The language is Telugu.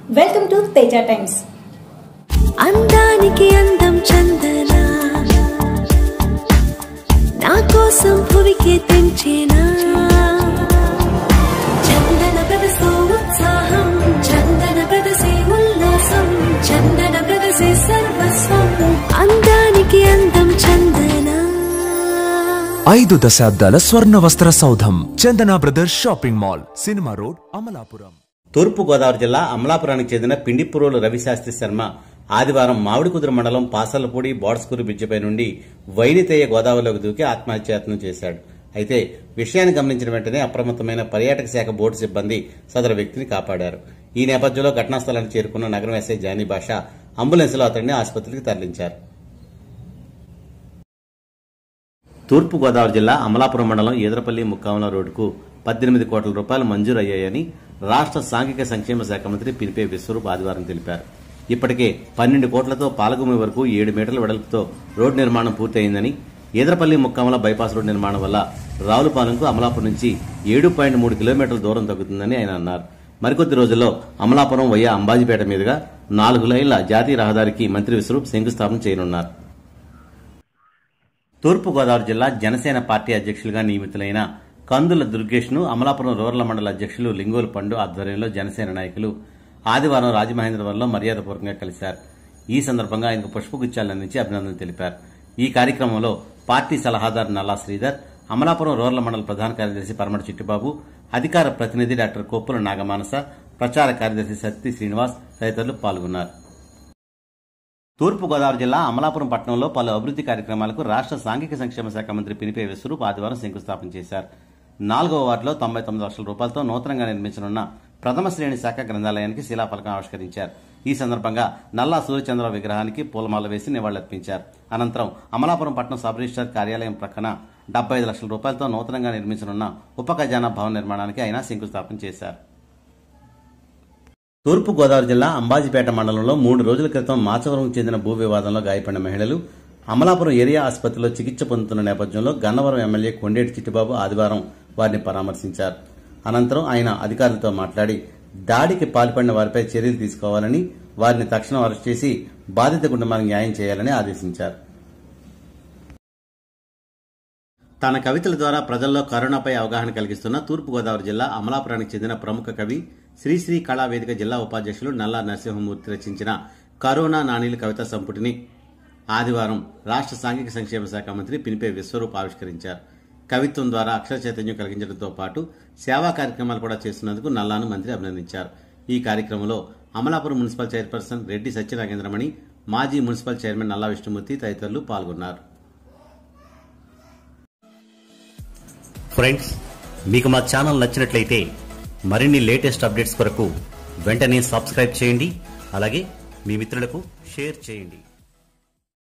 వెల్కమ్ టు తేజ టైమ్స్ అందానికి అందం చందన నా కోసం భువికి తెంచేనా చందన ప్రదసే ఉత్సాహం చందన ప్రదసే ఉల్లాసం చందన ప్రదసే సర్వస్వం అందానికి అందం చందన ఐదు దశాబ్దాల స్వర్ణ వస్త్ర సౌధం Chandana brothers shopping mall cinema road Amalapuram తూర్పు గోదావరి జిల్లా అమలాపురానికి చెందిన పిండిపురోలు రవిశాస్త్రి శర్మ ఆదివారం మామిడికుదురు మండలం పాసలపూడి బోడ్స్కూరు బ్రిడ్జిపై నుండి వైనితేయ గోదావరిలోకి దూకి ఆత్మహత్యాయత్నం చేశాడు అయితే విషయాన్ని గమనించిన వెంటనే అప్రమత్తమైన పర్యాటక శాఖ బోర్డు సిబ్బంది సదరు వ్యక్తిని కాపాడారు ఈ నేపథ్యంలో ఘటనా స్థలానికి చేరుకున్న నగరం ఎస్ఐ జానీ బాషా అంబులెన్స్లో అతడిని ఆసుపత్రికి తరలించారు తూర్పు గోదావరి జిల్లా అమలాపురం మండలం ఈదరపల్లి ముక్కాముల రోడ్డుకు పద్దెనిమిది కోట్ల రూపాయలు మంజూరు అయ్యాయని రాష్ట్ర సాంఘిక సంక్షేమ శాఖ మంత్రి పినిపే విశ్వరూప్ ఆదివారం తెలిపారు ఇప్పటికే పన్నెండు కోట్లతో పాలగుమి వరకు ఏడు మీటర్ల వెడల్పుతో రోడ్డు నిర్మాణం పూర్తయిందని ఈదరపల్లి ముక్కాముల బైపాస్ రోడ్డు నిర్మాణం వల్ల రావులపాలెంకు అమలాపురం నుంచి ఏడు పాయింట్ మూడు కిలోమీటర్ల దూరం తగ్గుతుందని ఆయన అన్నారు మరికొద్ది రోజుల్లో అమలాపురం వయ్య అంబాజీపేట మీదుగా నాలుగు లైన్ల జాతీయ రహదారికి మంత్రి విశ్వరూప్ శంకుస్థాపన చేయనున్నారు తూర్పుగోదావరి జిల్లా జనసేన పార్టీ అధ్యక్షులుగా నియమితులైన కందుల దుర్గేష్ ను అమలాపురం రూరల్ మండల అధ్యక్షులు లింగోలు పండు ఆధ్వర్యంలో జనసేన నాయకులు ఆదివారం రాజమహేంద్రవరంలో మర్యాదపూర్వకంగా కలిశారు ఈ సందర్భంగా ఆయనకు పుష్పగుచ్చాలను అందించి అభినందనలు తెలిపారు ఈ కార్యక్రమంలో పార్టీ సలహాదారు నల్లా శ్రీధర్ అమలాపురం రూరల్ మండల ప్రధాన కార్యదర్శి పరమటి చిట్టిబాబు అధికార ప్రతినిధి డాక్టర్ కొప్పుల నాగమానస ప్రచార కార్యదర్శి సత్తి శ్రీనివాస్ తదితరులు పాల్గొన్నారు తూర్పుగోదావరి జిల్లా అమలాపురం పట్టణంలో పలు అభివృద్ధి కార్యక్రమాలకు రాష్ట్ర సాంఘిక సంక్షేమ శాఖ మంత్రి పినిపే విశ్వరూప్ ఆదివారం శంకుస్థాపన చేశారు నాలుగవ వార్డులో తొంభై తొమ్మిది లక్షల రూపాయలతో నూతనంగా నిర్మించనున్న ప్రథమ శ్రేణి శాఖ గ్రంథాలయానికి శిలాఫలకం ఆవిష్కరించారు ఈ సందర్భంగా నల్లా సూర్యచంద్ర విగ్రహానికి పూలమాల వేసి నివాళులర్పించారు అనంతరం అమలాపురం పట్టణం సబ్ రిజిస్టార్ కార్యాలయం ప్రక్కన డెబ్బై ఐదు లక్షల రూపాయలతో నూతనంగా నిర్మించనున్న ఉప ఖజానా భవన నిర్మాణానికి ఆయన శంకుస్థాపన చేశారు తూర్పు గోదావరి జిల్లా అంబాజీపేట మండలంలో మూడు రోజుల క్రితం మాచవరం చెందిన భూ వివాదంలో గాయపడిన మహిళలు అమలాపురం ఏరియా ఆసుపత్రిలో చికిత్స పొందుతున్న నేపథ్యంలో గన్నవరం ఎమ్మెల్యే కొండేటి చిట్టిబాబు ఆదివారం వారిని పరామర్శించారు అనంతరం ఆయన అధికారులతో మాట్లాడి దాడికి పాల్పడిన వారిపై చర్యలు తీసుకోవాలని వారిని తక్షణం అరెస్ట్ చేసి బాధిత కుటుంబానికి న్యాయం చేయాలని ఆదేశించారు తన కవితల ద్వారా ప్రజల్లో కరోనాపై అవగాహన కలిగిస్తున్న తూర్పుగోదావరి జిల్లా అమలాపురానికి చెందిన ప్రముఖ కవి శ్రీశ్రీ కళావేదిక జిల్లా ఉపాధ్యక్షులు నల్లా నరసింహమూర్తి రచించిన కరోనా నాణీలు కవితా సంపుటిని ఆదివారం రాష్ట్ర సాంఘిక సంక్షేమ శాఖ మంత్రి పినిపే విశ్వరూప్ ఆవిష్కరించారు కవిత్వం ద్వారా అక్షర చైతన్యం కలిగించడంతో పాటు సేవా కార్యక్రమాలు కూడా చేస్తున్నందుకు నల్లాను మంత్రి అభినందించారు ఈ కార్యక్రమంలో అమలాపురం మున్సిపల్ చైర్పర్సన్ రెడ్డి సత్యనాగేంద్రమణి మాజీ మున్సిపల్ చైర్మన్ నల్లా విష్ణుమూర్తి తదితరులు పాల్గొన్నారు ఫ్రెండ్స్ మీకు మా ఛానల్ నచ్చినట్లయితే మరిన్ని లేటెస్ట్ అప్డేట్స్ కొరకు వెంటనే సబ్స్క్రైబ్ చేయండి అలాగే మీ మిత్రులకు షేర్ చేయండి